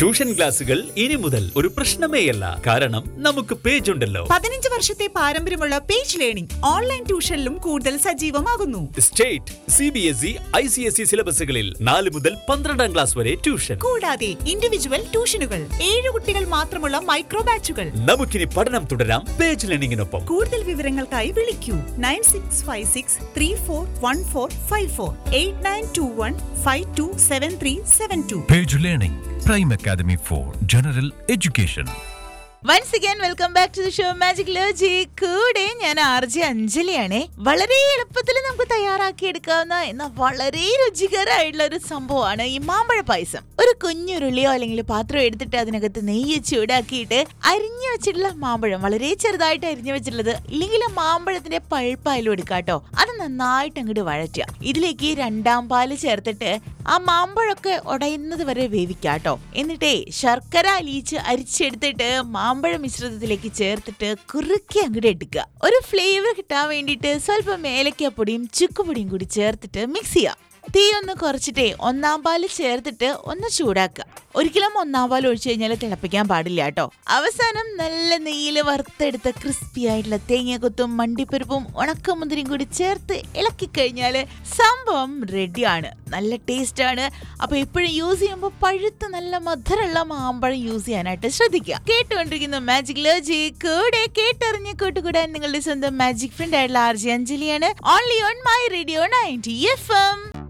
Tuition ക്ലാസുകൾ ഇനി മുതൽ ഒരു പ്രശ്നമേയല്ല കാരണം നമുക്ക് പേജ് ഉണ്ടല്ലോ പതിനഞ്ച് വർഷത്തെ പാരമ്പര്യമുള്ള പേജ് ലേണിംഗ് ഓൺലൈൻ ട്യൂഷനിലും കൂടുതൽ സജീവമാകുന്നു state C B S E I C S E സിലബസുകളിൽ നാല് മുതൽ പന്ത്രണ്ടാം ക്ലാസ് വരെ ട്യൂഷൻ കൂടാതെ ഇൻഡിവിജ്വൽ ട്യൂഷനുകൾ ഏഴ് കുട്ടികൾ മാത്രമുള്ള മൈക്രോ ബാച്ചുകൾ നമുക്കിനി പഠനം തുടരാം പേജ് ലേണിംഗിനൊപ്പം കൂടുതൽ വിവരങ്ങൾക്കായി വിളിക്കൂ nine six five six three four one four five four eight nine two one five two seven three seven two Page Learning, Prime Academy for General Education. Once again welcome back to the show magic ലോജി കൂടെ ഞാൻ R J അഞ്ജലിയാണ് വളരെ എളുപ്പത്തിൽ നമുക്ക് തയ്യാറാക്കി എടുക്കാവുന്ന എന്നാൽ വളരെ രുചികരമായിട്ടുള്ള ഒരു സംഭവമാണ് ഈ മാമ്പഴ പായസം ഒരു കുഞ്ഞുരുളിയോ അല്ലെങ്കിൽ പാത്രം എടുത്തിട്ട് അതിനകത്ത് നെയ്യ് ചൂടാക്കിയിട്ട് അരിഞ്ഞു വെച്ചിട്ടുള്ള മാമ്പഴം വളരെ ചെറുതായിട്ട് അരിഞ്ഞു വെച്ചിട്ടുള്ളത് ഇല്ലെങ്കിൽ മാമ്പഴത്തിന്റെ പഴുപ്പായാലും എടുക്കാട്ടോ അത് നന്നായിട്ട് അങ്ങോട്ട് വഴറ്റുക ഇതിലേക്ക് രണ്ടാം പാല് ചേർത്തിട്ട് ആ മാമ്പഴമൊക്കെ ഉടയുന്നത് വരെ വേവിക്കാട്ടോ എന്നിട്ടേ ശർക്കര അലിയിച്ച് അരിച്ചെടുത്തിട്ട് മാമ്പഴ മിശ്രിതത്തിലേക്ക് ചേർത്തിട്ട് കുറുക്കി അങ്ങോട്ട് എടുക്കുക ഒരു ഫ്ലേവർ കിട്ടാൻ വേണ്ടിയിട്ട് സ്വല്പം ഏലക്കാപ്പൊടിയും ചുക്കുപൊടിയും കൂടി ചേർത്തിട്ട് മിക്സ് ചെയ്യുക തീ ഒന്ന് കുറച്ചിട്ടേ ഒന്നാം പാല് ചേർത്തിട്ട് ഒന്ന് ചൂടാക്കുക ഒരിക്കലും ഒന്നാം പാൽ ഒഴിച്ചു കഴിഞ്ഞാൽ തിളപ്പിക്കാൻ പാടില്ല കേട്ടോ അവസാനം നല്ല നെയ്യിൽ വറുത്തെടുത്ത ക്രിസ്പി ആയിട്ടുള്ള തേങ്ങാക്കൊത്തും മണ്ടിപ്പരിപ്പും ഉണക്കമുന്തിരിയും കൂടി ചേർത്ത് ഇളക്കി കഴിഞ്ഞാൽ സംഭവം റെഡിയാണ് നല്ല ടേസ്റ്റ് ആണ് അപ്പൊ എപ്പോഴും യൂസ് ചെയ്യുമ്പോൾ പഴുത്ത് നല്ല മധുരമുള്ള മാമ്പഴം യൂസ് ചെയ്യാനായിട്ട് ശ്രദ്ധിക്കുക കേട്ടുകൊണ്ടിരിക്കുന്ന മാജിക് ലോജി കൂടെ കേട്ടറിഞ്ഞ് കൂട്ടുകൂടാൻ നിങ്ങളുടെ സ്വന്തം മാജിക് ഫ്രണ്ട് ആയിട്ടുള്ള ആർ ജി അഞ്ജലിയാണ് only on my radio ninety F M